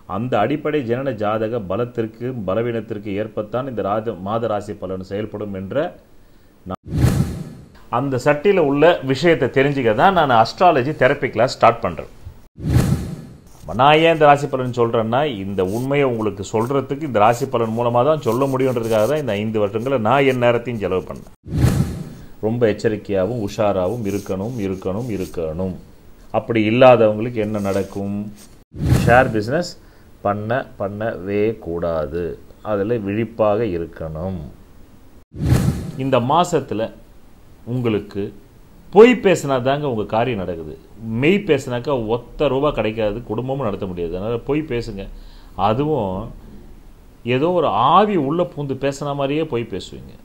அந்த அடிப்படை ஜனன ஜாதக பலத்திற்கு பலவீனத்திற்கு ஏற்பத்தான் இந்த ராஜ மாத ராசி பலன் செயல்படும் என்ற நான் அந்த சட்டியில் உள்ள விஷயத்தை தெரிஞ்சுக்க தான் நான் அஸ்ட்ராலஜி தெரப்பி கிளாஸ் ஸ்டார்ட் பண்ணுறேன் நான் ஏன் இந்த ராசி பலன் சொல்கிறேன்னா இந்த உண்மையை உங்களுக்கு சொல்கிறதுக்கு இந்த ராசி பலன் மூலமாக தான் சொல்ல முடியுன்றதுக்காக தான் இந்த ஐந்து வருடங்களை நான் என் நேரத்தையும் செலவு பண்ணேன் ரொம்ப எச்சரிக்கையாகவும் உஷாராகவும் இருக்கணும் இருக்கணும் இருக்கணும் அப்படி இல்லாதவங்களுக்கு என்ன நடக்கும் ஷேர் பிஸ்னஸ் பண்ண பண்ணவே கூடாது அதில் விழிப்பாக இருக்கணும் இந்த மாசத்துல உங்களுக்கு பொய் பேசினா தாங்க உங்கள் காரியம் நடக்குது மெய் பேசினாக்கா ஒத்த ரூபா கிடைக்காது குடும்பமும் நடத்த முடியாது அதனால் பொய் பேசுங்க அதுவும் ஏதோ ஒரு ஆவி உள்ளே பூந்து பேசுன மாதிரியே பொய் பேசுவீங்க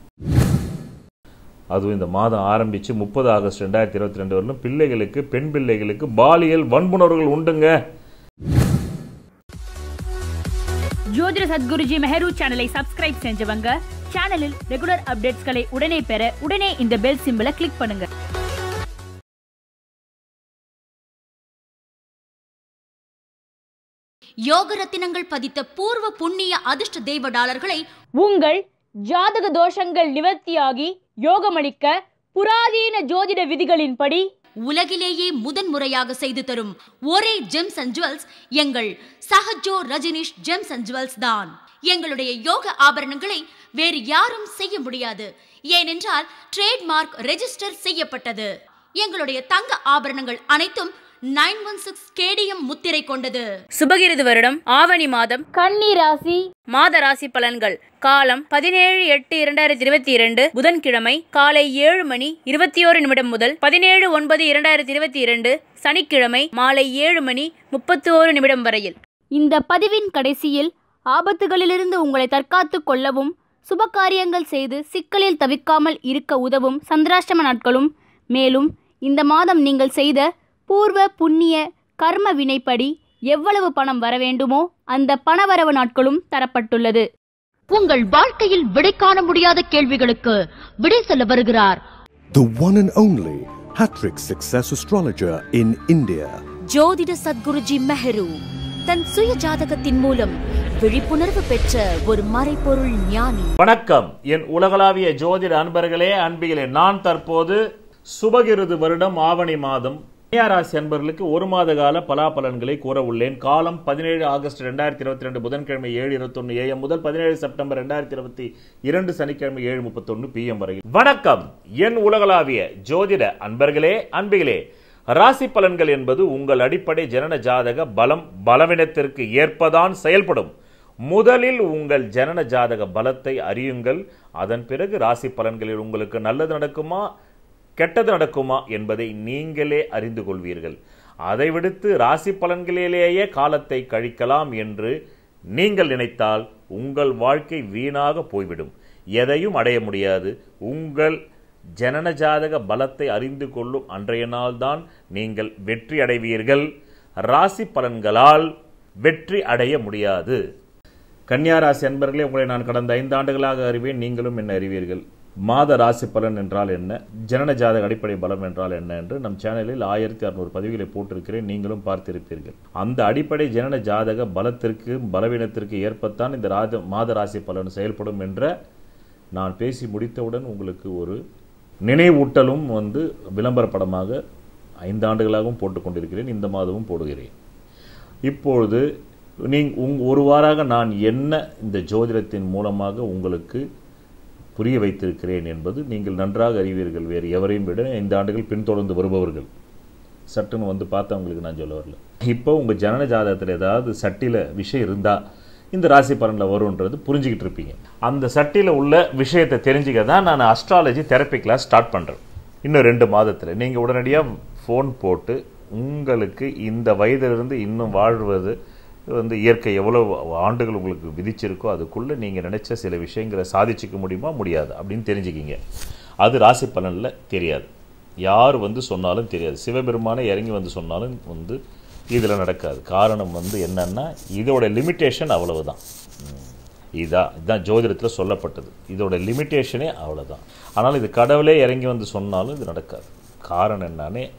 அதுவும் இந்த மாதம் ஆரம்பித்து முப்பது ஆகஸ்ட் ரெண்டாயிரத்தி இருபத்தி ரெண்டு வரலும் பிள்ளைகளுக்கு பெண் பிள்ளைகளுக்கு பாலியல் வன்புணர்வுகள் உண்டுங்க ஜோதிட சத்குருஜி மெஹரு சேனலை சப்ஸ்கிரைப் செஞ்சவங்க சேனலில் ரெகுலர் அப்டேட்ஸ்களை உடனே பெற உடனே இந்த பெல் சிம்பலை கிளிக் பண்ணுங்க யோக ரத்தினங்கள் பதித்த பூர்வ புண்ணிய அதிர்ஷ்ட தெய்வ டாலர்களை உங்கள் ஜாதக தோஷங்கள் நிவர்த்தியாகி யோகமளிக்க புராதீன ஜோதிட விதிகளின்படி உலகிலேயே முதன்முறையாக செய்து தரும் ஒரே ஜெம்ஸ் அண்ட் ஜுவல்ஸ் எங்கள் Sahajo Rajneesh gems and jewels தான் எங்களுடைய யோக ஆபரணங்களை வேறு யாரும் செய்ய முடியாது ஏனென்றால் ட்ரேட்மார்க் ரெஜிஸ்டர் செய்யப்பட்டது எங்களுடைய தங்க ஆபரணங்கள் அனைத்தும் நைன் ஒன் சிக்ஸ் கேடிஎம் முத்திரை கொண்டது சுபகிருது வருடம் ஆவணி மாதம் கன்னி ராசி மாத ராசி பலன்கள் காலம் பதினேழு எட்டு இரண்டாயிரத்தி இருபத்தி இரண்டு புதன்கிழமை காலை ஏழு மணி இருபத்தி ஓரு நிமிடம் முதல் பதினேழு ஒன்பது இரண்டாயிரத்தி இருபத்தி இரண்டு சனிக்கிழமை மாலை ஏழு மணி முப்பத்தி ஓரு நிமிடம் வரையில் இந்த பதிவின் கடைசியில் ஆபத்துகளிலிருந்து உங்களை தற்காத்துக் கொள்ளவும் சுபகாரியங்கள் செய்து சிக்கலில் தவிக்காமல் இருக்க உதவும் சந்திராஷ்டம நாட்களும் மேலும் இந்த மாதம் நீங்கள் செய்த பூர்வ புண்ணிய கர்ம வினைப்படி எவ்வளவு பணம் வர வேண்டுமோ அந்த பணவரவு நாட்களும் தரப்பட்டுள்ளது உங்கள் வாழ்க்கையில் விடை காண முடியாத கேள்விகளுக்கு விடை சொல்ல வருகிறார் The one and only Hattrick Success Astrologer in India. ஜோதிட சத்குருஜி மெஹரு தன் சுய ஜாதகத்தின் மூலம் விழிப்புணர்வு பெற்ற ஒரு மறைபொருள் ஞானி வணக்கம் என் உலகளாவிய ஜோதிட அன்பர்களே அன்பிகளே நான் தற்போது சுபகிருது வருடம் ஆவணி மாதம் கன்னியாராசி அன்பர்களுக்கு ஒரு மாத கால பலாபலன்களை கூற உள்ளேன் காலம் பதினேழு ஆகஸ்ட் ரெண்டாயிரத்தி இருபத்தி ரெண்டு புதன்கிழமை ஏழு இருபத்தொன்னு ஏஎம் முதல் பதினேழு செப்டம்பர் ரெண்டாயிரத்தி இருபத்தி இரண்டு சனிக்கிழமை ஏழு முப்பத்தொன்னு பிஎம் வரையில் வணக்கம் என் உலகளாவிய ஜோதிட அன்பர்களே அன்பிகளே ராசி பலன்கள் என்பது உங்கள் அடிப்படை ஜனன ஜாதக பலம் பலவீனத்திற்கு ஏற்பதான் செயல்படும் முதலில் உங்கள் ஜனன ஜாதக பலத்தை அறியுங்கள் அதன் பிறகு ராசி பலன்களில் உங்களுக்கு நல்லது நடக்குமா கெட்டது நடக்குமா என்பதை நீங்களே அறிந்து கொள்வீர்கள் அதை விடுத்து ராசி பலன்களிலேயே காலத்தை கழிக்கலாம் என்று நீங்கள் நினைத்தால் உங்கள் வாழ்க்கை வீணாக போய்விடும் எதையும் அடைய முடியாது உங்கள் ஜனன ஜாதக பலத்தை அறிந்து கொள்ளும் அன்றைய நாள்தான் நீங்கள் வெற்றி அடைவீர்கள் ராசி பலன்களால் வெற்றி அடைய முடியாது கன்னியாராசி அன்பர்களே உங்களை நான் கடந்த ஐந்து ஆண்டுகளாக அறிவேன் நீங்களும் என்ன அறிவீர்கள் மாத ராசி பலன் என்றால் என்ன ஜனன ஜாதக அடிப்படை பலம் என்றால் என்ன என்று நம் சேனலில் ஆயிரத்தி அறுநூறு பதிவுகளை போட்டிருக்கிறேன் நீங்களும் பார்த்திருப்பீர்கள் அந்த அடிப்படை ஜனன ஜாதக பலத்திற்கு பலவீனத்திற்கு ஏற்பத்தான் இந்த ராஜ மாத ராசி பலன் செயல்படும் என்ற நான் பேசி முடித்தவுடன் உங்களுக்கு ஒரு நினைவூட்டலும் வந்து விளம்பர படமாக ஐந்து ஆண்டுகளாகவும் போட்டுக்கொண்டிருக்கிறேன் இந்த மாதமும் போடுகிறேன் இப்பொழுது நீங் உங் ஒரு வாராக நான் என்ன இந்த ஜோதிடத்தின் மூலமாக உங்களுக்கு புரிய வைத்திருக்கிறேன் என்பது நீங்கள் நன்றாக அறிவீர்கள் வேறு எவரையும் விட ஐந்து ஆண்டுகள் பின்தொடர்ந்து வருபவர்கள் சட்டுன்னு வந்து பார்த்தவங்களுக்கு நான் சொல்ல வரல இப்போ உங்கள் ஜனன ஜாதகத்தில் ஏதாவது சட்டியில் விஷயம் இருந்தால் இந்த ராசி பலனில் வரும்ன்றது புரிஞ்சுக்கிட்டு இருப்பீங்க அந்த சட்டியில் உள்ள விஷயத்தை தெரிஞ்சுக்க தான் நான் அஸ்ட்ராலஜி தெரப்பி கிளாஸ் ஸ்டார்ட் பண்ணுறேன் இன்னும் ரெண்டு மாதத்தில் நீங்கள் உடனடியாக ஃபோன் போட்டு உங்களுக்கு இந்த வயதிலிருந்து இன்னும் வாழ்வது வந்து இயற்கை எவ்வளோ ஆண்டுகள் உங்களுக்கு விதிச்சிருக்கோ அதுக்குள்ளே நீங்கள் நினச்ச சில விஷயங்களை சாதிச்சுக்க முடியுமா முடியாது அப்படின்னு தெரிஞ்சுக்கிங்க அது ராசி பலனில் தெரியாது யார் வந்து சொன்னாலும் தெரியாது சிவபெருமானை இறங்கி வந்து சொன்னாலும் வந்து இதில் நடக்காது காரணம் வந்து என்னன்னா இதோட லிமிட்டேஷன் அவ்வளவுதான் ம். இதா இதுதான் ஜோதிடத்தில் சொல்லப்பட்டது இதோட லிமிட்டேஷனே அவ்வளவுதான் ஆனால் இது கடவுளே இறங்கி வந்து சொன்னாலும் இது நடக்காது காரணம் என்னன்னே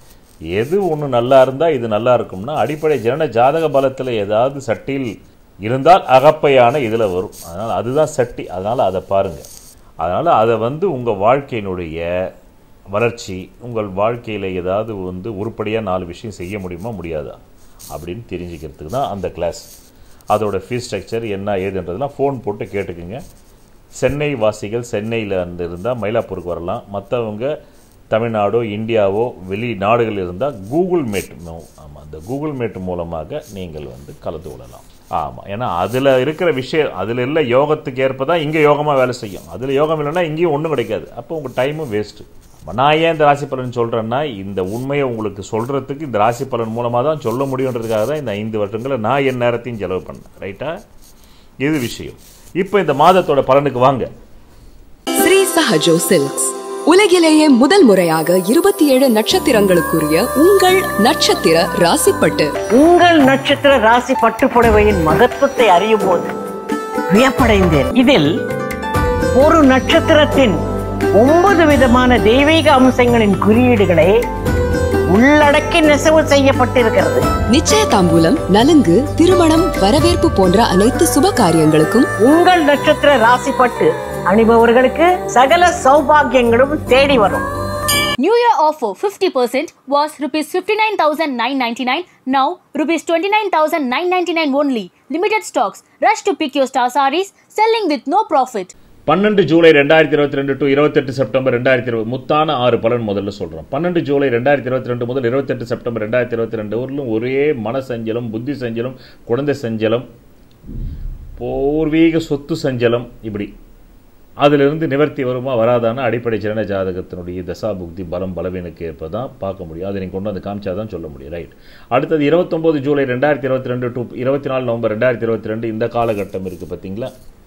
எது ஒன்று நல்லா இருந்தால் இது நல்லா இருக்கும்னா அடிப்படை ஜனன ஜாதக பலத்தில் ஏதாவது சட்டியில் இருந்தால் அகப்பையான இதில் வரும் அதனால் அதுதான் சட்டி அதனால் அதை பாருங்கள் அதனால் அதை வந்து உங்கள் வாழ்க்கையினுடைய வளர்ச்சி உங்கள் வாழ்க்கையில் ஏதாவது வந்து உருப்படியாக நாலு விஷயம் செய்ய முடியுமா முடியாதா அப்படின்னு தெரிஞ்சுக்கிறதுக்கு தான் அந்த கிளாஸ் அதோட ஃபீஸ் ஸ்ட்ரக்சர் என்ன ஏதுன்றதெல்லாம் ஃபோன் போட்டு கேட்டுக்குங்க சென்னை வாசிகள் சென்னையில் இருந்து இருந்தால் மயிலாப்பூருக்கு வரலாம் மற்றவங்க தமிழ்நாடோ இந்தியாவோ வெளி நாடுகள் இருந்தால் கூகுள் மீட் ஆமாம் அந்த கூகுள் மீட் மூலமாக நீங்கள் வந்து கலந்து கொள்ளலாம் ஆமாம் ஏன்னா அதில் இருக்கிற விஷயம் அதில் இல்லை யோகத்துக்கு ஏற்ப தான் இங்கே யோகமாக வேலை செய்யும் அதில் யோகம் இல்லைன்னா இங்கேயும் ஒன்றும் கிடைக்காது அப்போ உங்கள் டைமும் வேஸ்ட்டு நான் ஏன் இந்த ராசி பலன் சொல்கிறேன்னா இந்த உண்மையை உங்களுக்கு சொல்கிறதுக்கு இந்த ராசி பலன் மூலமாக தான் சொல்ல முடியுன்றதுக்காக தான் இந்த ஐந்து வருஷங்களை நான் என் நேரத்தையும் செலவு பண்ணேன் ரைட்டா இது விஷயம் இப்போ இந்த மாதத்தோட பலனுக்கு வாங்க ஸ்ரீ சஹஜோ சில்க்ஸ் உலகிலேயே முதல் முறையாக இருபத்தி ஏழு நட்சத்திரங்களுக்குரிய உங்கள் நட்சத்திர ராசிப்பட்டு உங்கள் நட்சத்திர ராசி பட்டுப்புடவையின் மகத்துவத்தை அறியும் போது வியப்படைந்தேன் இதில் ஒரு நட்சத்திரத்தின் ஒன்பது விதமான தெய்வீக அம்சங்களின் குறியீடுகளை உள்ளடக்கி நெசவு செய்யப்பட்டிருக்கிறது நிச்சயதாம்பூலம் நலுங்கு திருமணம் வரவேற்பு போன்ற அனைத்து சுப காரியங்களுக்கும் உங்கள் நட்சத்திர ராசி பட்டு அணிபவர்களுக்கு சகல சௌபாகியங்களும் தேடி வரும் New Year offer 50% was rupees 59,999. Now rupees 29,999 only. Limited stocks. Rush to pick your star sarees. Selling with no profit. பன்னெண்டு ஜூலை ரெண்டாயிரத்தி இருபத்தி ரெண்டு டு இருபத்தெட்டு செப்டம்பர் ரெண்டாயிரத்தி இருபது முத்தான ஆறு பலன் முதல்ல சொல்கிறோம் பன்னெண்டு ஜூலை ரெண்டாயிரத்தி இருபத்தி ரெண்டு முதல் இருபத்தெட்டு செப்டம்பர் ரெண்டாயிரத்தி இருபத்தி ரெண்டு ஊரிலும் ஒரே மன சஞ்சலம் புத்தி சஞ்சலம் குழந்தை சஞ்சலம் பூர்வீக சொத்து சஞ்சலம் இப்படி அதிலிருந்து நிவர்த்தி வருமா வராதான்னு அடிப்படை ஜனன ஜாதகத்தினுடைய தசா புக்தி பலம் பலவீனுக்கு ஏற்ப தான் பார்க்க முடியும் அதை நீங்கள் கொண்டு வந்து காமிச்சா தான் சொல்ல முடியும் ரைட் அடுத்தது இருபத்தொம்போது ஜூலை ரெண்டாயிரத்தி இருபத்தி ரெண்டு டு இருபத்தி நாலு நவம்பர் ரெண்டாயிரத்தி இருபத்தி ரெண்டு இந்த காலகட்டம் இருக்குது பார்த்தீங்களா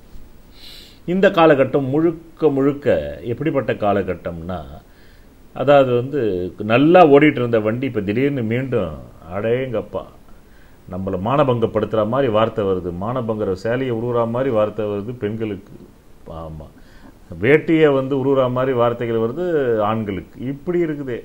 இந்த காலகட்டம் முழுக்க முழுக்க எப்படிப்பட்ட காலகட்டம்னா அதாவது வந்து நல்லா ஓடிட்டு இருந்த வண்டி இப்போ திடீர்னு மீண்டும் அடேங்கப்பா நம்மளை மானபங்கப்படுத்துகிற மாதிரி வார்த்தை வருது மானபங்கர சேலையை உருவுற மாதிரி வார்த்தை வருது பெண்களுக்கு ஆமாம் வேட்டியை வந்து உருவுற மாதிரி வார்த்தைகள் வருது ஆண்களுக்கு இப்படி இருக்குதே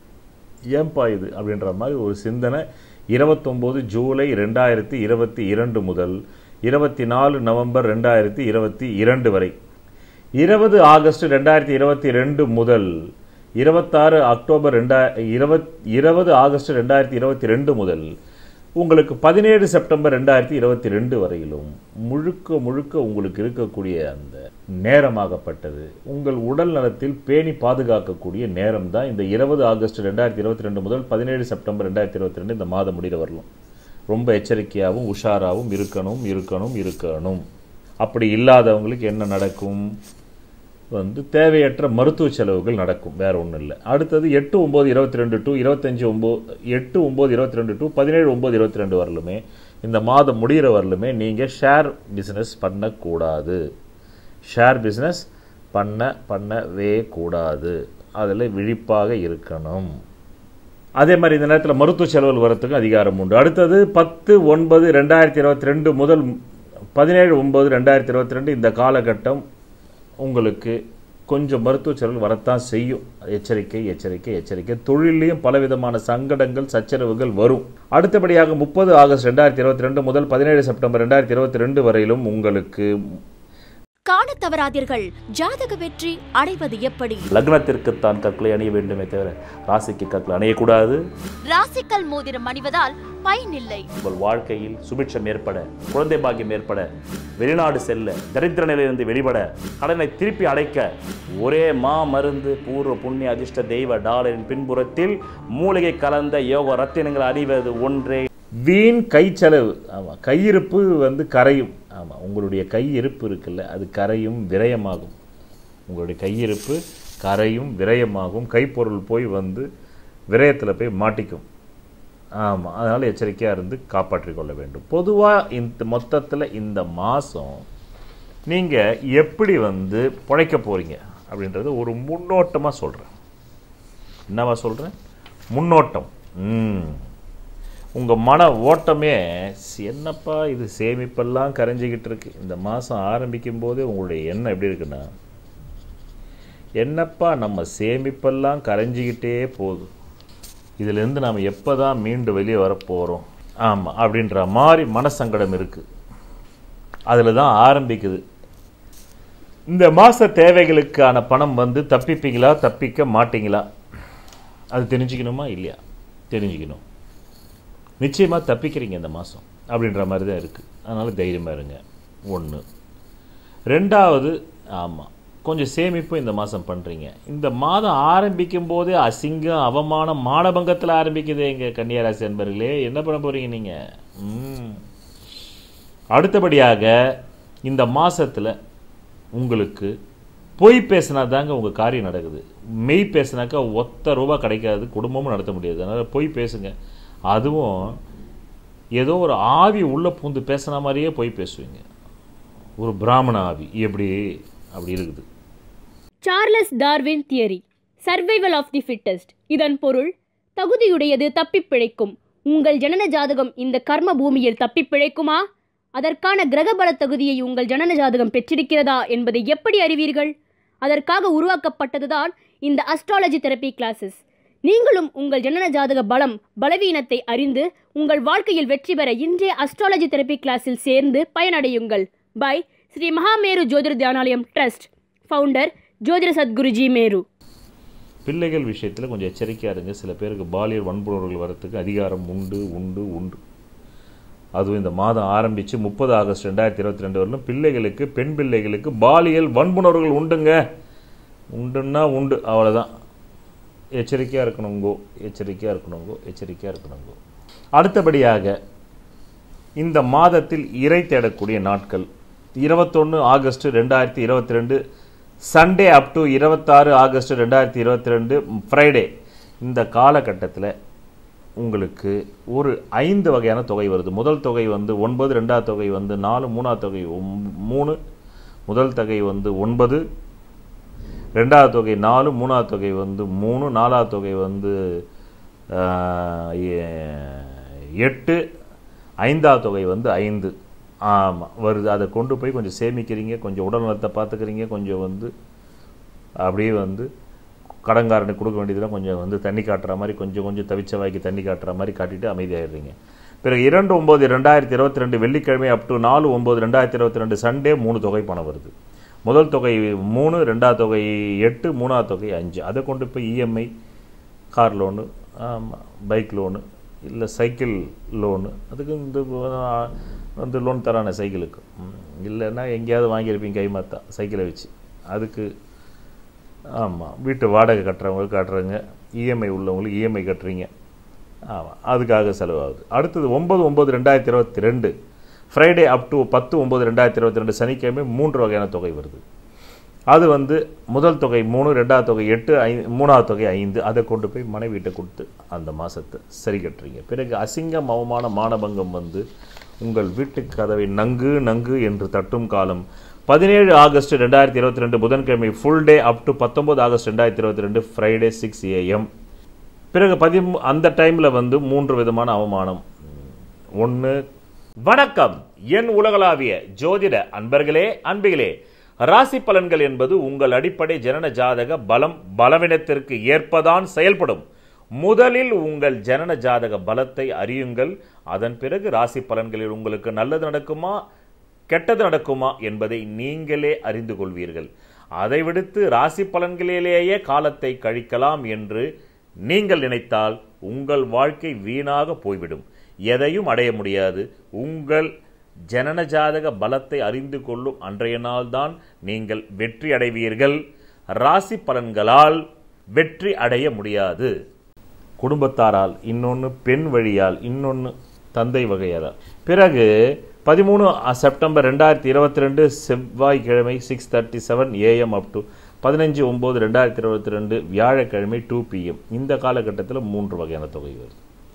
ஏன்பா இது அப்படின்ற மாதிரி ஒரு சிந்தனை இருபத்தொம்போது ஜூலை ரெண்டாயிரத்தி இருபத்தி இரண்டு முதல் இருபத்தி நாலு நவம்பர் ரெண்டாயிரத்தி இருபத்தி இரண்டு வரை இருபது ஆகஸ்ட் ரெண்டாயிரத்தி இருபத்தி ரெண்டு முதல் இருபத்தாறு அக்டோபர் ரெண்டா இருபத் இருபது ஆகஸ்ட் ரெண்டாயிரத்தி இருபத்தி ரெண்டு முதல் உங்களுக்கு பதினேழு செப்டம்பர் ரெண்டாயிரத்தி இருபத்தி ரெண்டு வரையிலும் முழுக்க முழுக்க உங்களுக்கு இருக்கக்கூடிய அந்த நேரமாகப்பட்டது உங்கள் உடல் நலத்தில் பேணி பாதுகாக்கக்கூடிய நேரம் தான் இந்த இருபது ஆகஸ்ட் ரெண்டாயிரத்தி இருபத்தி ரெண்டு முதல் பதினேழு செப்டம்பர் ரெண்டாயிரத்தி இருபத்தி ரெண்டு இந்த மாதம் முடிகிற வரலும் ரொம்ப எச்சரிக்கையாகவும் உஷாராகவும் இருக்கணும் இருக்கணும் இருக்கணும் அப்படி இல்லாதவங்களுக்கு என்ன நடக்கும் வந்து தேவையற்ற மருத்துவ செலவுகள் நடக்கும் வேற ஒன்றும் இல்லை அடுத்தது எட்டு ஒம்பது இருபத்தி ரெண்டு டு இருபத்தஞ்சி ஒம்பது எட்டு ஒம்பது இருபத்தி ரெண்டு டு பதினேழு ஒம்பது இருபத்தி ரெண்டு வரலுமே இந்த மாதம் முடிகிற வரலுமே நீங்கள் ஷேர் பிஸ்னஸ் பண்ணக்கூடாது ஷேர் பிஸ்னஸ் பண்ண பண்ணவே கூடாது அதில் விழிப்பாக இருக்கணும் அதே மாதிரி இந்த நேரத்தில் மருத்துவ செலவுகள் வரத்துக்கு அதிகாரம் உண்டு அடுத்தது பத்து ஒன்பது ரெண்டாயிரத்தி இருபத்தி ரெண்டு முதல் பதினேழு ஒன்பது ரெண்டாயிரத்தி இருபத்தி ரெண்டு இந்த காலகட்டம் உங்களுக்கு கொஞ்சம் மருத்துவ செலவு வரத்தான் செய்யும் எச்சரிக்கை எச்சரிக்கை எச்சரிக்கை தொழிலையும் பலவிதமான சங்கடங்கள் சச்சரவுகள் வரும் அடுத்தபடியாக முப்பது ஆகஸ்ட் ரெண்டாயிரத்தி இருபத்தி ரெண்டு முதல் பதினேழு செப்டம்பர் ரெண்டாயிரத்தி இருபத்தி ரெண்டு வரையிலும் உங்களுக்கு காண தவறாதீர்கள் ஜாதக வெற்றி அடைவது எப்படி லக்னத்திற்குத்தான் கற்களை அணிய வேண்டுமே தவிர ராசிக்கு கற்களை அணியக்கூடாது ராசிக்கல் மோதிரம் அணிவதால் பயனில்லை உங்கள் வாழ்க்கையில் சுபிட்சம் ஏற்பட குழந்தை பாக்கியம் ஏற்பட வெளிநாடு செல்ல தரித்திர நிலையிலிருந்து வெளிப்பட கடனை திருப்பி அடைக்க ஒரே மா மருந்து பூர்வ புண்ணிய அதிர்ஷ்ட தெய்வ டாலரின் பின்புறத்தில் மூலிகை கலந்த யோக ரத்தினங்கள் அணிவது ஒன்றே வீண் கை செலவு ஆமாம் கையிருப்பு வந்து கரையும் ஆமாம் உங்களுடைய கையிருப்பு இருக்குல்ல அது கரையும் விரயமாகும் உங்களுடைய கையிருப்பு கரையும் விரயமாகும் கைப்பொருள் போய் வந்து விரயத்தில் போய் மாட்டிக்கும் ஆமாம் அதனால் எச்சரிக்கையாக இருந்து காப்பாற்றிக் கொள்ள வேண்டும் பொதுவாக இந்த மொத்தத்தில் இந்த மாதம் நீங்கள் எப்படி வந்து பிழைக்க போகிறீங்க அப்படின்றது ஒரு முன்னோட்டமாக சொல்கிறேன் என்னவா சொல்கிறேன் முன்னோட்டம் ம் உங்கள் மன ஓட்டமே ஸ்- என்னப்பா இது சேமிப்பெல்லாம் கரைஞ்சிக்கிட்டு இருக்கு இந்த மாதம் ஆரம்பிக்கும் போதே உங்களுடைய எண்ணம் எப்படி இருக்குன்னா என்னப்பா நம்ம சேமிப்பெல்லாம் கரைஞ்சிக்கிட்டே போகுது இதிலிருந்து நாம் எப்போ தான் மீண்டு வெளியே வரப்போகிறோம் ஆமாம் அப்படின்ற மாதிரி மனசங்கடம் இருக்குது அதில் தான் ஆரம்பிக்குது இந்த மாத தேவைகளுக்கான பணம் வந்து தப்பிப்பீங்களா தப்பிக்க மாட்டீங்களா அது தெரிஞ்சுக்கணுமா இல்லையா தெரிஞ்சுக்கணும் நிச்சயமாக தப்பிக்கிறீங்க இந்த மாதம் அப்படின்ற மாதிரி தான் இருக்குது அதனால் தைரியமாக இருங்க ஒன்று ரெண்டாவது ஆமாம் கொஞ்சம் சேமிப்பு இந்த மாதம் பண்ணுறீங்க இந்த மாதம் ஆரம்பிக்கும் போதே அசிங்கம் அவமானம் மானபங்கத்தில் ஆரம்பிக்குது எங்கள் கன்னியாராசி என்பர்களே என்ன பண்ண போகிறீங்க நீங்கள் ம் அடுத்தபடியாக இந்த மாதத்தில் உங்களுக்கு பொய் பேசினா தாங்க உங்கள் காரியம் நடக்குது மெய் பேசினாக்கா ஒத்த ரூபா கிடைக்காது குடும்பமும் நடத்த முடியாது அதனால் பொய் பேசுங்க அதுவும் ஏதோ ஒரு ஆவி உள்ளே பூந்து பேசுன மாதிரியே பொய் பேசுவீங்க ஒரு பிராமண ஆவி எப்படி அப்படி இருக்குது Charles Darwin theory survival of the fittest இதன் பொருள் தகுதியுடையது தப்பிப் பிழைக்கும் உங்கள் ஜனன ஜாதகம் இந்த கர்ம பூமியில் தப்பிப் பிழைக்குமா அதற்கான கிரகபல தகுதியை உங்கள் ஜனன ஜாதகம் பெற்றிருக்கிறதா என்பதை எப்படி அறிவீர்கள் அதற்காக உருவாக்கப்பட்டதுதான் இந்த அஸ்ட்ராலஜி தெரப்பி கிளாஸஸ் நீங்களும் உங்கள் ஜனன ஜாதக பலம் பலவீனத்தை அறிந்து உங்கள் வாழ்க்கையில் வெற்றி பெற இன்றைய அஸ்ட்ராலஜி தெரப்பி கிளாஸில் சேர்ந்து பயனடையுங்கள் பை ஸ்ரீ மகாமேரு ஜோதிட தியானாலயம் ட்ரஸ்ட் ஃபவுண்டர் ஜோதிட சத்குருஜி மேரு பிள்ளைகள் விஷயத்தில் கொஞ்சம் எச்சரிக்கையாக இருங்க சில பேருக்கு பாலியல் வன்புணர்வுகள் வரத்துக்கு அதிகாரம் உண்டு உண்டு உண்டு அதுவும் இந்த மாதம் ஆரம்பித்து முப்பது ஆகஸ்ட் ரெண்டாயிரத்தி இருபத்தி ரெண்டு வரலும் பிள்ளைகளுக்கு பெண் பிள்ளைகளுக்கு பாலியல் வன்புணர்வுகள் உண்டுங்க உண்டுன்னா உண்டு அவ்வளோதான் எச்சரிக்கையாக இருக்கணுங்கோ எச்சரிக்கையாக இருக்கணுங்கோ எச்சரிக்கையாக இருக்கணுங்கோ அடுத்தபடியாக இந்த மாதத்தில் இறை தேடக்கூடிய நாட்கள் இருபத்தொன்று ஆகஸ்ட் ரெண்டாயிரத்தி இருபத்தி ரெண்டு சண்டே அப் டு இருபத்தாறு ஆகஸ்ட் ரெண்டாயிரத்தி இருபத்தி ரெண்டு ஃப்ரைடே இந்த காலகட்டத்தில் உங்களுக்கு ஒரு ஐந்து வகையான தொகை வருது முதல் தொகை வந்து ஒன்பது ரெண்டாவது தொகை வந்து நாலு மூணாவது தொகை ஒம்- மூணு முதல் தொகை வந்து ஒன்பது ரெண்டாவது தொகை நாலு மூணாவது தொகை வந்து மூணு நாலாவது தொகை வந்து ஆஹ், எ- எட்டு ஐந்தாவது தொகை வந்து ஐந்து ஆமாம் வருது அதை கொண்டு போய் கொஞ்சம் சேமிக்கிறீங்க கொஞ்சம் உடல் நலத்தை பார்த்துக்கிறீங்க கொஞ்சம் வந்து அப்படியே வந்து கடன்காரனுக்கு கொடுக்க வேண்டியதெல்லாம் கொஞ்சம் வந்து தண்ணி காட்டுற மாதிரி கொஞ்சம் கொஞ்சம் தவிச்ச வாய்க்கு தண்ணி காட்டுற மாதிரி காட்டிட்டு அமைதியாயிடுறீங்க பிறகு இரண்டு ஒம்பது ரெண்டாயிரத்தி இருபத்தி ரெண்டு வெள்ளிக்கிழமை அப் டு நாலு ஒம்பது ரெண்டாயிரத்தி இருபத்தி ரெண்டு சண்டே மூணு தொகை பணம் வருது முதல் தொகை மூணு ரெண்டாவது தொகை எட்டு மூணாவது தொகை அஞ்சு அதை கொண்டு போய் இஎம்ஐ கார் லோனு ஆமாம் பைக் லோனு இல்லை சைக்கிள் லோனு அதுக்கு இந்த ஆ, வந்து லோன் தரானே சைக்கிளுக்கு ம், இல்லைன்னா எங்கேயாவது வாங்கியிருப்பீங்க கைமாத்தா சைக்கிளை வச்சு அதுக்கு ஆமாம் வீட்டு வாடகை கட்டுறவங்களுக்கு கட்டுறங்க இஎம்ஐ உள்ளவங்களுக்கு இஎம்ஐ கட்டுறீங்க ஆமாம் அதுக்காக செலவாகுது அடுத்தது ஒம்பது ஒம்பது ரெண்டாயிரத்தி இருபத்தி ரெண்டு ஃப்ரைடே அப் டு பத்து ஒம்பது ரெண்டாயிரத்தி இருபத்தி ரெண்டு சனிக்கிழமை மூன்று வகையான தொகை வருது அது வந்து முதல் தொகை மூணு ரெண்டாவது தொகை எட்டு ஐ மூணாவது தொகை ஐந்து அதை கொண்டு போய் மனைவிட்ட கொடுத்து அந்த மாதத்தை சரி கட்டுறீங்க பிறகு அசிங்கம் அவமான மானபங்கம் வந்து உங்கள் வீட்டு கதவை நங்கு நங்கு என்று தட்டும் காலம் பதினேழு ஆகஸ்ட் ரெண்டாயிரத்தி இருபத்தி ரெண்டு புதன்கிழமை ஃபுல் டே அப் டு பத்தொன்பது ஆகஸ்ட் ரெண்டாயிரத்தி இருபத்தி ரெண்டு ஃப்ரைடே சிக்ஸ் ஏஎம் பிறகு பதிமூ அந்த டைமில் வந்து மூன்று விதமான அவமானம் ஒன்று வணக்கம் என் உலகளாவிய ஜோதிட அன்பர்களே அன்பிகளே ராசி பலன்கள் என்பது உங்கள் அடிப்படை ஜனன ஜாதக பலம் பலவீனத்திற்கு ஏற்பதான் செயல்படும் முதலில் உங்கள் ஜனன ஜாதக பலத்தை அறியுங்கள் அதன் பிறகு ராசி பலன்களில் உங்களுக்கு நல்லது நடக்குமா கெட்டது நடக்குமா என்பதை நீங்களே அறிந்து கொள்வீர்கள் அதை விடுத்து ராசி பலன்களிலேயே காலத்தை கழிக்கலாம் என்று நீங்கள் நினைத்தால் உங்கள் வாழ்க்கை வீணாக போய்விடும் எதையும் அடைய முடியாது உங்கள் ஜனன ஜாதக பலத்தை அறிந்து கொள்ளும் அன்றைய நாள்தான் நீங்கள் வெற்றி அடைவீர்கள் ராசி பலன்களால் வெற்றி அடைய முடியாது குடும்பத்தாரால் இன்னொன்று பெண் வழியால் இன்னொன்று தந்தை வகையால் பிறகு பதிமூணு செப்டம்பர் ரெண்டாயிரத்தி இருபத்தி ரெண்டு செவ்வாய்க்கிழமை six thirty seven AM up to பதினஞ்சு ஒம்பது ரெண்டாயிரத்தி இருபத்தி ரெண்டு வியாழக்கிழமை டூ பிஎம் இந்த காலகட்டத்தில் மூன்று வகையான தொகை வருது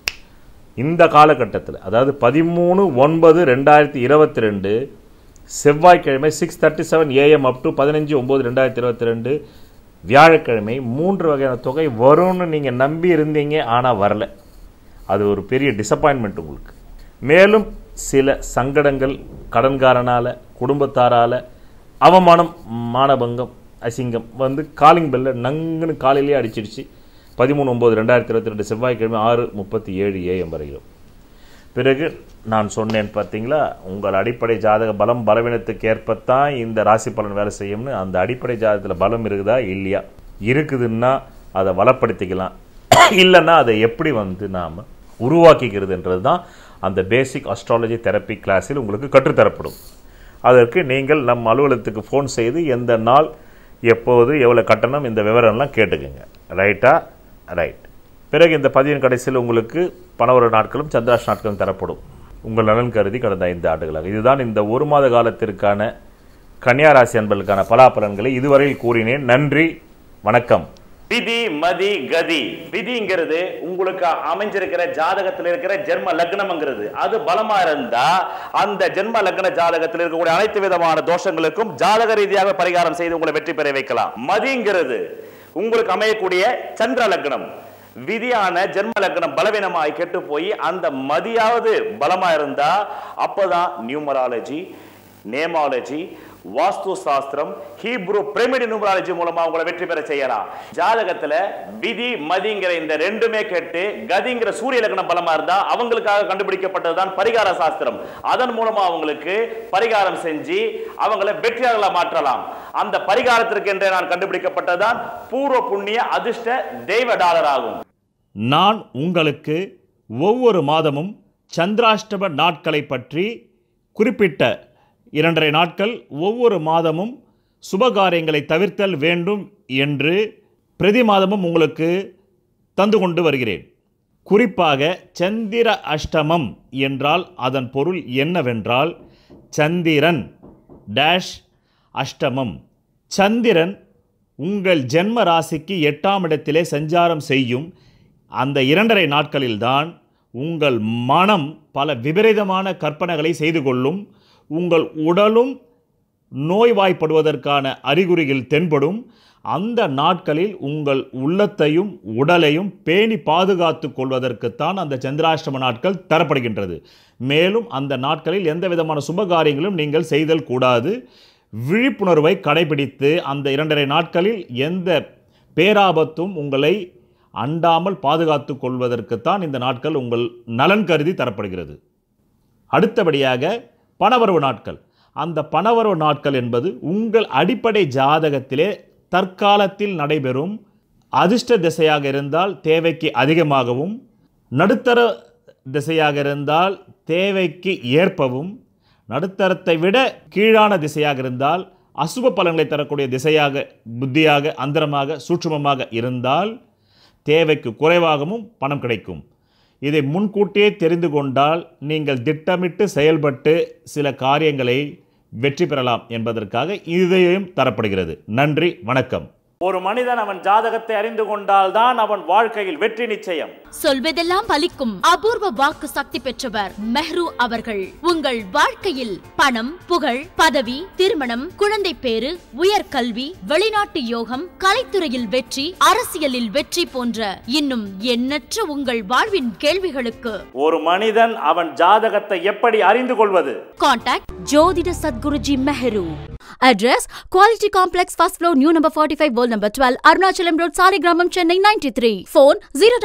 இந்த காலகட்டத்தில் அதாவது பதிமூணு ஒன்பது ரெண்டாயிரத்தி இருபத்தி ரெண்டு செவ்வாய்க்கிழமை six thirty seven AM up to பதினஞ்சு ஒம்பது ரெண்டாயிரத்தி இருபத்தி ரெண்டு வியாழக்கிழமை மூன்று வகையான தொகை வரும்னு நீங்கள் நம்பி இருந்தீங்க ஆனால் வரல அது ஒரு பெரிய டிசப்பாயின்மெண்ட் உங்களுக்கு மேலும் சில சங்கடங்கள் கடன்காரனால் குடும்பத்தாரால் அவமானம் மானபங்கம் அசிங்கம் வந்து காலிங் பெல்ல நங்குன்னு காலையிலேயே அடிச்சிடுச்சு பதிமூணு ஒம்பது ரெண்டாயிரத்தி இருபத்தி ரெண்டு செவ்வாய்க்கிழமை ஆறு முப்பத்தி ஏழு ஏஎம் வரையிலும் பிறகு நான் சொன்னேன் பார்த்தீங்களா உங்கள் அடிப்படை ஜாதக பலம் பலவீனத்துக்கு ஏற்பத்தான் இந்த ராசி பலன் வேலை செய்யும்னு அந்த அடிப்படை ஜாதகத்தில் பலம் இருக்குதா இல்லையா இருக்குதுன்னா அதை வளப்படுத்திக்கலாம் இல்லைன்னா அதை எப்படி வந்து நாம் உருவாக்கிக்கிறதுன்றது தான் அந்த பேசிக் அஸ்ட்ராலஜி தெரப்பி கிளாஸில் உங்களுக்கு கற்றுத்தரப்படும் அதற்கு நீங்கள் நம் அலுவலகத்துக்கு ஃபோன் செய்து எந்த நாள் எப்போது எவ்வளோ கட்டணம் இந்த விவரம்லாம் கேட்டுக்கோங்க ரைட்டா ரைட் பிறகு இந்த பதிவின் கடைசியில் உங்களுக்கு பணவர நாட்களும் சந்திராஷ் நாட்களும் தரப்படும் உங்கள் நலன் கருதி கடந்த ஐந்து ஆண்டுகளாக இதுதான் இந்த ஒரு மாத காலத்திற்கான கன்னியாராசி அன்பர்களுக்கான பலாபலன்களை இதுவரையில் கூறினேன் நன்றி வணக்கம் விதி மதி கதி விதிங்கிறது உங்களுக்கு அமைஞ்சிருக்கிற ஜாதகத்தில் இருக்கிற ஜென்ம லக்னம்ங்கிறது அது பலமா இருந்தா அந்த ஜென்ம லக்ன ஜாதகத்தில் இருக்கக்கூடிய அனைத்து விதமான தோஷங்களுக்கும் ஜாதக ரீதியாக பரிகாரம் செய்து உங்களை வெற்றி பெற வைக்கலாம் மதிங்கிறது உங்களுக்கு அமையக்கூடிய சந்திர லக்னம் விதியான ஜென்ம லக்னம் பலவீனமாய் கெட்டு போய் அந்த மதியாவது பலமா இருந்தா அப்பதான் நியூமராலஜி நேமாலஜி வாஸ்து சாஸ்திரம் ஹீப்ரு பிரமிடு நியூமராலஜி மூலமா உங்களை வெற்றி பெற செய்யலாம் ஜாதகத்துல விதி மதிங்கிற இந்த ரெண்டுமே கேட்டு கதிங்கிற சூரிய லக்னம் பலமா இருந்தா அவங்களுக்காக கண்டுபிடிக்கப்பட்டதுதான் பரிகார சாஸ்திரம் அதன் மூலமா அவங்களுக்கு பரிகாரம் செஞ்சு அவங்கள வெற்றியாளர்களா மாற்றலாம் அந்த பரிகாரத்திற்கு என்றே நான் கண்டுபிடிக்கப்பட்டதுதான் பூர்வ புண்ணிய அதிர்ஷ்ட தெய்வ டாலர் ஆகும் நான் உங்களுக்கு ஒவ்வொரு மாதமும் சந்திராஷ்டம நாட்களை பற்றி குறிப்பிட்ட இரண்டரை நாட்கள் ஒவ்வொரு மாதமும் சுபகாரியங்களை தவிர்த்தல் வேண்டும் என்று பிரதி மாதமும் உங்களுக்கு தந்து கொண்டு வருகிறேன் குறிப்பாக சந்திர அஷ்டமம் என்றால் அதன் பொருள் என்னவென்றால் சந்திரன் டேஷ் அஷ்டமம் சந்திரன் உங்கள் ஜென்ம ராசிக்கு எட்டாம் இடத்திலே சஞ்சாரம் செய்யும் அந்த இரண்டரை நாட்களில்தான் உங்கள் மனம் பல விபரீதமான கற்பனைகளை செய்து கொள்ளும் உங்கள் உடலும் நோய்வாய்ப்படுவதற்கான அறிகுறிகள் தென்படும் அந்த நாட்களில் உங்கள் உள்ளத்தையும் உடலையும் பேணி பாதுகாத்து கொள்வதற்குத்தான் அந்த சந்திராஷ்டம நாட்கள் தரப்படுகின்றது மேலும் அந்த நாட்களில் எந்த விதமான சுபகாரியங்களும் நீங்கள் செய்தல் கூடாது விழிப்புணர்வை கடைபிடித்து அந்த இரண்டரை நாட்களில் எந்த பேராபத்தும் உங்களை அண்டாமல் பாதுகாத்து கொள்வதற்குத்தான் இந்த நாட்கள் உங்கள் நலன் கருதி தரப்படுகிறது அடுத்தபடியாக பணவரவு நாட்கள் அந்த பணவரவு நாட்கள் என்பது உங்கள் அடிப்படை ஜாதகத்திலே தற்காலத்தில் நடைபெறும் அதிர்ஷ்ட திசையாக இருந்தால் தேவைக்கு அதிகமாகவும் நடுத்தர திசையாக இருந்தால் தேவைக்கு ஏற்பவும் நடுத்தரத்தை விட கீழான திசையாக இருந்தால் அசுப பலன்களை தரக்கூடிய திசையாக புத்தியாக அந்தரமாக சூட்சுமமாக இருந்தால் தேவைக்கு குறைவாகவும் பணம் கிடைக்கும் இதை முன்கூட்டியே தெரிந்து கொண்டால் நீங்கள் திட்டமிட்டு செயல்பட்டு சில காரியங்களை வெற்றி பெறலாம் என்பதற்காக இதையும் தரப்படுகிறது நன்றி வணக்கம் ஒரு மனிதன் அவன் ஜாதகத்தை அறிந்து கொண்டால் தான் அவன் வாழ்க்கையில் வெற்றி நிச்சயம் சொல்வதெல்லாம் பலிக்கும் அபூர்வ வாக்கு சக்தி பெற்றவர் மெஹ்ரு அவர்கள் உங்கள் வாழ்க்கையில் பணம் புகழ் பதவி திருமணம் குழந்தை பேரு உயர்கல்வி வெளிநாட்டு யோகம் கலைத்துறையில் வெற்றி அரசியலில் வெற்றி போன்ற இன்னும் எண்ணற்ற உங்கள் வாழ்வின் கேள்விகளுக்கு ஒரு மனிதன் அவன் ஜாதகத்தை எப்படி அறிந்து கொள்வது Contact Jodhida Sadguruji Meheru. Address Quality Complex First Floor New Number 45 World Number 12 Arunachalam Road Saligramam Chennai 93 Phone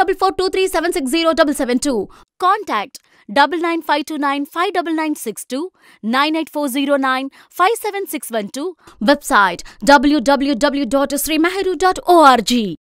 0442376072 Contact double nine five two nine five double nine six two nine eight four zero nine five seven six one two website www.srimeheru.org